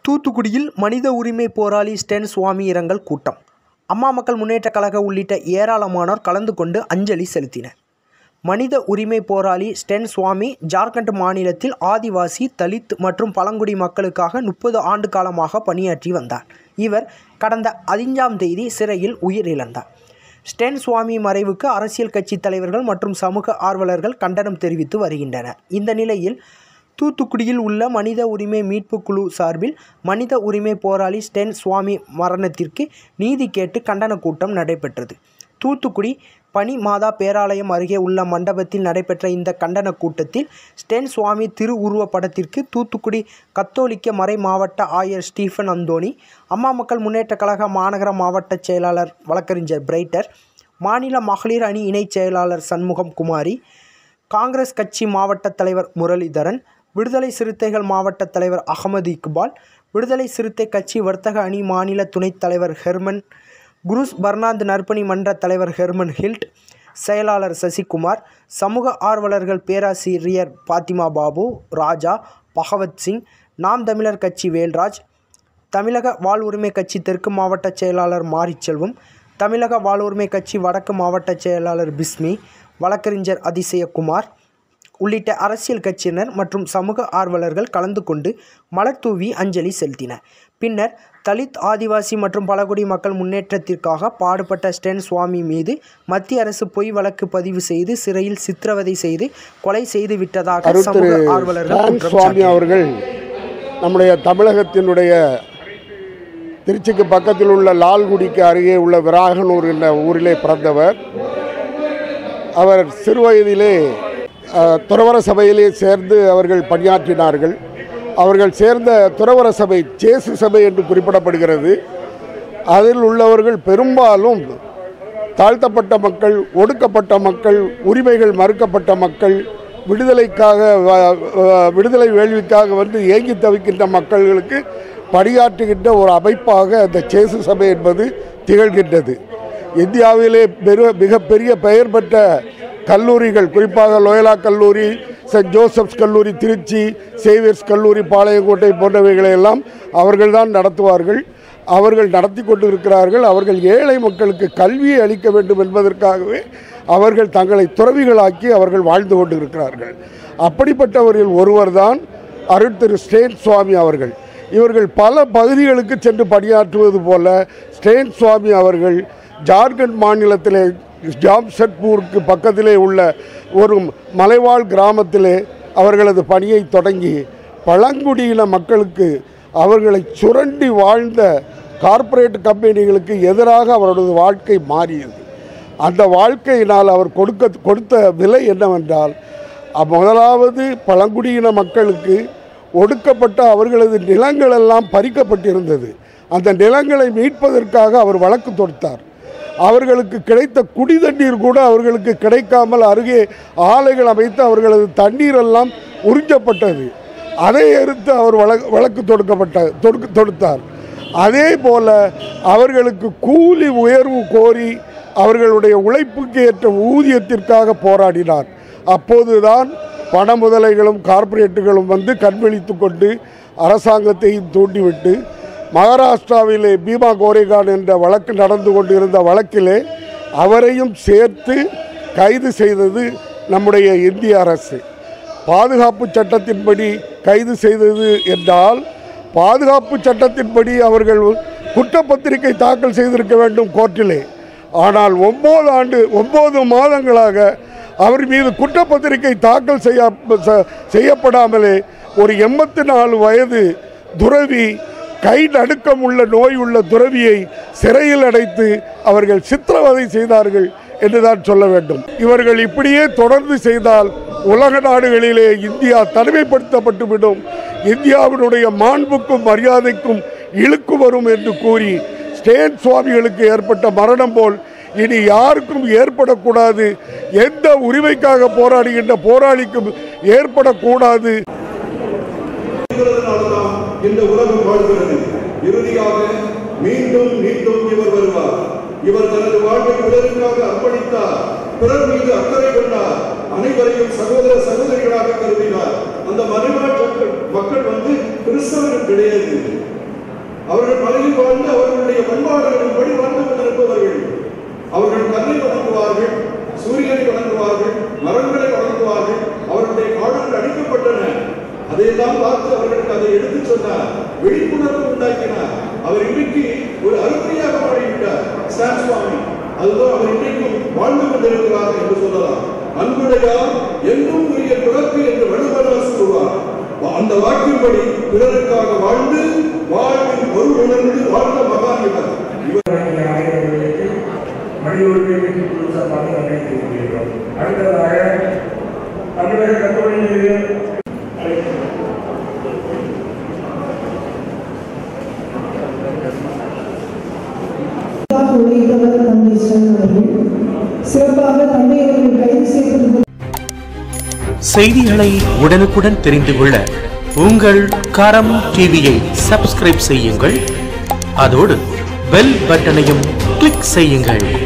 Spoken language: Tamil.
தூத்துக்குடியில் மனித உரிமை போராளி ஸ்டென் சுவாமி இரங்கல் கூட்டம் அம்மா மக்கள் முன்னேற்றக் கழக உள்ளிட்ட ஏராளமானோர் கலந்து கொண்டு அஞ்சலி செலுத்தினர் மனித உரிமை போராளி ஸ்டென் சுவாமி ஜார்க்கண்ட் மாநிலத்தில் ஆதிவாசி தலித் மற்றும் பழங்குடி மக்களுக்காக முப்பது ஆண்டு காலமாக பணியாற்றி வந்தார் இவர் கடந்த ஐந்தாம் தேதி சிறையில் உயிரிழந்தார் ஸ்டென் சுவாமி மறைவுக்கு அரசியல் கட்சி தலைவர்கள் மற்றும் சமூக ஆர்வலர்கள் கண்டனம் தெரிவித்து வருகின்றனர் இந்த நிலையில் தூத்துக்குடியில் உள்ள மனித உரிமை மீட்பு குழு சார்பில் மனித உரிமை போராளி ஸ்டென் சுவாமி மரணத்திற்கு நீதி கேட்டு கண்டன கூட்டம் நடைபெற்றது தூத்துக்குடி பனி மாதா பேராலயம் அருகே உள்ள மண்டபத்தில் நடைபெற்ற இந்த கண்டன கூட்டத்தில் ஸ்டென் சுவாமி திருவுருவப் படத்திற்கு தூத்துக்குடி கத்தோலிக்க மறை மாவட்ட ஆயர் ஸ்டீஃபன் அந்தோணி அம்மா மக்கள் முன்னேற்றக் கழக மாநகர மாவட்ட செயலாளர் வழக்கறிஞர் பிரைட்டர் மாநில மகளிர் அணி இணைச் செயலாளர் சண்முகம் குமாரி காங்கிரஸ் கட்சி மாவட்ட தலைவர் முரளிதரன் விடுதலை சிறுத்தைகள் மாவட்ட தலைவர் அகமது இக்பால் விடுதலை சிறுத்தை கட்சி வர்த்தக அணி மாநில துணைத் தலைவர் ஹெர்மன் குருஸ் பர்னாந்த் நற்பணி மன்ற தலைவர் ஹெர்மன் ஹில்ட் செயலாளர் சசிகுமார் சமூக ஆர்வலர்கள் பேராசிரியர் பாத்திமா பாபு ராஜா பகவத் சிங் நாம் தமிழர் கட்சி வேல்ராஜ் தமிழக வாழ்வுரிமை கட்சி தெற்கு மாவட்ட செயலாளர் மாரிச்செல்வம் தமிழக வாழ்வுரிமை கட்சி வடக்கு மாவட்ட செயலாளர் பிஸ்மி வழக்கறிஞர் அதிசயகுமார் உள்ளிட்ட அரசியல் கட்சியினர் மற்றும் சமூக ஆர்வலர்கள் கலந்து கொண்டு மலர் தூவி அஞ்சலி செலுத்தினர் பின்னர் தலித் ஆதிவாசி மற்றும் பழங்குடி மக்கள் முன்னேற்றத்திற்காக பாடுபட்ட ஸ்டென் சுவாமி மீது மத்திய அரசு பொய் வழக்கு பதிவு செய்து சிறையில் சித்திரவதை செய்து கொலை செய்து விட்டதாக சமூக திரு ஆர்வலர்கள் ஸ்டான் குற்றம் சுவாமி சாட்டினர். அவர்கள் நம்முடைய தமிழகத்தினுடைய திருச்சிக்கு பக்கத்தில் உள்ள லால்குடிக்கு அருகே உள்ள விராகனூர் என்ற ஊரிலே பிறந்தவர் அவர் சிறுவயதிலே அஹ், துறவர சபையிலே சேர்ந்து அவர்கள் பணியாற்றினார்கள் அவர்கள் சேர்ந்த துறவர சபை சேசு சபை என்று குறிப்பிடப்படுகிறது அதில் உள்ளவர்கள் பெரும்பாலும் தாழ்த்தப்பட்ட மக்கள் ஒடுக்கப்பட்ட மக்கள் உரிமைகள் மறுக்கப்பட்ட மக்கள் விடுதலைக்காக வ- வ- விடுதலை வேள்விக்காக வந்து ஏங்கி தவிக்கின்ற மக்களுக்கு பணியாற்றுகின்ற ஒரு அமைப்பாக அந்த சேசு சபை என்பது திகழ்கின்றது இந்தியாவிலே பெரு மிகப்பெரிய பெயர் பெற்ற கல்லூரிகள் குறிப்பாக லோயலா கல்லூரி சென்ட் ஜோசப்ஸ் கல்லூரி திருச்சி சேவியர்ஸ் கல்லூரி பாளையங்கோட்டை போன்றவைகளை எல்லாம் அவர்கள்தான் நடத்துவார்கள் அவர்கள் நடத்தி கொண்டிருக்கிறார்கள் அவர்கள் ஏழை மக்களுக்கு கல்வியை அளிக்க வேண்டும் என்பதற்காகவே அவர்கள் தங்களை துறவிகளாக்கி அவர்கள் வாழ்ந்து கொண்டிருக்கிறார்கள் அப்படிப்பட்டவரில் ஒருவர்தான் அருட் திரு ஸ்டேன் சுவாமி அவர்கள் இவர்கள் பல பகுதிகளுக்கு சென்று பணியாற்றுவது போல ஸ்டேன் சுவாமி அவர்கள் ஜார்க்கண்ட் மாநிலத்திலே ஜாம்ஷெட்பூருக்கு பக்கத்திலே உள்ள ஒரு மலைவாழ் கிராமத்திலே அவர்களது பணியை தொடங்கி பழங்குடியின மக்களுக்கு அவர்களை சுரண்டி வாழ்ந்த கார்ப்பரேட் கம்பெனிகளுக்கு எதிராக அவரது வாழ்க்கை மாறியது அந்த வாழ்க்கையினால் அவர் கொடுக்க கொடுத்த விலை என்னவென்றால் அ- முதலாவது பழங்குடியின மக்களுக்கு ஒடுக்கப்பட்ட அவர்களது நிலங்கள் எல்லாம் பறிக்கப்பட்டிருந்தது அந்த நிலங்களை மீட்பதற்காக அவர் வழக்கு தொடுத்தார் அவர்களுக்கு கிடைத்த குடி தண்ணீர் கூட அவர்களுக்கு கிடைக்காமல் அருகே ஆலைகள் அமைத்து அவர்களது தண்ணீர் எல்லாம் உறிஞ்சப்பட்டது அதை எதிர்த்து அவர் வழக்கு வழக்கு தொடுக்கப்பட்ட தொடுக்க தொடுத்தார் அதே போல அவர்களுக்கு கூலி உயர்வு கோரி அவர்களுடைய உழைப்புக்கு ஏற்ற ஊதியத்திற்காக போராடினார் அப்போதுதான் பண முதலைகளும் கார்ப்பரேட்டுகளும் வந்து கண்விழித்து கொண்டு அரசாங்கத்தையும் தூண்டிவிட்டு மகாராஷ்டிராவிலே பீமா கோரேகான் என்ற வழக்கு நடந்து கொண்டிருந்த வழக்கிலே அவரையும் சேர்த்து கைது செய்தது நம்முடைய இந்திய அரசு பாதுகாப்பு சட்டத்தின்படி கைது செய்தது என்றால் பாதுகாப்பு சட்டத்தின்படி அவர்கள் குற்றப்பத்திரிகை தாக்கல் செய்திருக்க வேண்டும் கோர்ட்டிலே ஆனால் ஒம்பது ஆண்டு ஒம்பது மாதங்களாக அவர் மீது குற்றப்பத்திரிகை தாக்கல் செய்ய ச- செய்யப்படாமலே ஒரு எண்பத்தி நாலு வயது துறவி கை நடுக்கம் உள்ள நோய் உள்ள துறவியை சிறையில் அடைத்து அவர்கள் சித்திரவதை செய்தார்கள் என்றுதான் சொல்ல வேண்டும் இவர்கள் இப்படியே தொடர்ந்து செய்தால் உலக நாடுகளிலே இந்தியா தனிமைப்படுத்தப்பட்டுவிடும் இந்தியாவினுடைய மாண்புக்கும் மரியாதைக்கும் இழுக்கு வரும் என்று கூறி ஸ்டேன் சுவாமிகளுக்கு ஏற்பட்ட மரணம் போல் இனி யாருக்கும் ஏற்படக்கூடாது எந்த உரிமைக்காக போராடுகின்ற போராளிக்கும் ஏற்படக்கூடாது இருக்கிறதுனாலதான் இந்த உலகம் வாழ்கிறது இறுதியாக மீண்டும் மீண்டும் இவர் வருவார் இவர் தனது வாழ்வை பிறருக்காக அர்ப்பணித்தார் பிறர் மீது அக்கறை கொண்டார் அனைவரையும் சகோதர சகோதரிகளாக கருதினார் அந்த மறுநாட்டு மக்கள் வந்து கிறிஸ்தவர்கள் கிடையாது அவர்கள் மலையில் வாழ்ந்து அவர்களுடைய பண்பாடுகளின் படி வாழ்ந்து கொண்டிருப்பவர்கள் அவர்கள் கல்லை வணங்குவார்கள் சூரியனை வணங்குவார்கள் மரங்களை வணங்குவார்கள் அவர்களுடைய காலங்கள் அடிக்கப்பட்டன அதையெல்லாம் பார்த்து அவர்களுக்கு அதை எடுத்துச் சொன்னார் விழிப்புணர்வு உண்டாக்கினார் அவர் இன்றைக்கு ஒரு அருமையாக மாறிவிட்டார் ஸ்டான் சுவாமி அதுதான் அவர் இன்றைக்கும் வாழ்ந்து கொண்டிருக்கிறார் என்று சொல்லலாம் அன்புடையார் என்றும் உரிய பிறப்பு என்று வள்ளுவரார் சொல்லுவார் அந்த வாக்கின்படி பிறருக்காக வாழ்ந்து வாழ்வின் பொருள் உணர்ந்து வாழ்ந்த மகான் இவர் இவர் மனித உரிமை பற்றி குழு சார்பாக அழைத்து கொள்கிறோம் அடுத்ததாக தமிழக கத்தோலிக்க உழைத்தவர் தந்தை ஸ்டாலின் அவர்கள் சிறப்பாக தந்தை அவர்கள் கைது செய்யப்பட்டு செய்திகளை உடனுக்குடன் தெரிந்து கொள்ள உங்கள் கரம் டிவியை சப்ஸ்கிரைப் செய்யுங்கள் அதோடு பெல் பட்டனையும் கிளிக் செய்யுங்கள்